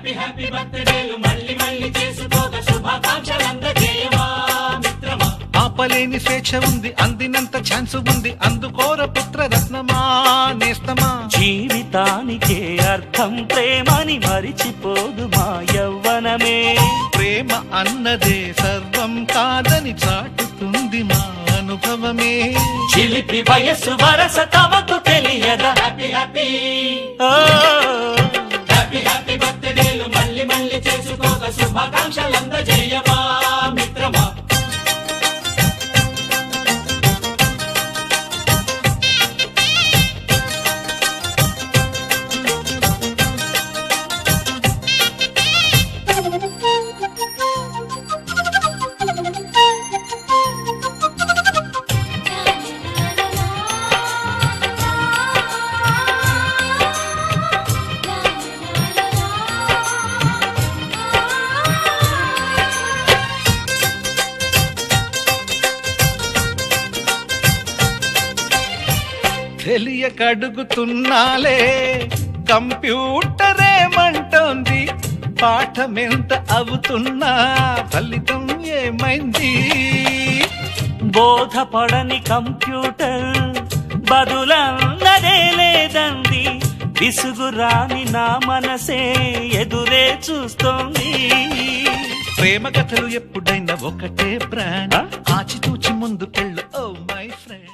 Happy happy బర్త్డేలు మళ్ళీ మళ్ళీ చేసుకోక శుభాకాంక్షలందజేయమా మిత్రమా ఆపలేని స్వేచ్ఛ ఉంది అందినంత ఛాన్స్ ఉంది అందుకోర పుత్ర రత్నమా నేస్తమా జీవితానికే అర్థం ప్రేమని మరిచిపోదు మా యవ్వనమే ప్రేమ అన్నదే సర్వం కాదని చాటుతుంది మా అనుభవమే చిలిపి వయస్సు వరస తమకు తెలియదా హ్యాపీ హ్యాపీ ఓ, హ్యాపీ హ్యాపీ బర్త్డేలు మళ్ళీ మళ్ళీ చేసుకోక శుభాకాంక్షలందజేయమా మిత్రమా తెలియక అడుగుతున్నాలే కంప్యూటరేమంటోంది పాఠమెంత అవుతున్నా ఫలితం ఏమైంది బోధపడని కంప్యూటర్ బదులన్నదే లేదండి విసుగురాని నా మనసే ఎదురే చూస్తోంది ప్రేమ కథలు ఎప్పుడైనా ఒకటే బ్రాండ్ ఆ? ఆచితూచి ముందుకెళ్ళు ఓ మై ఫ్రెండ్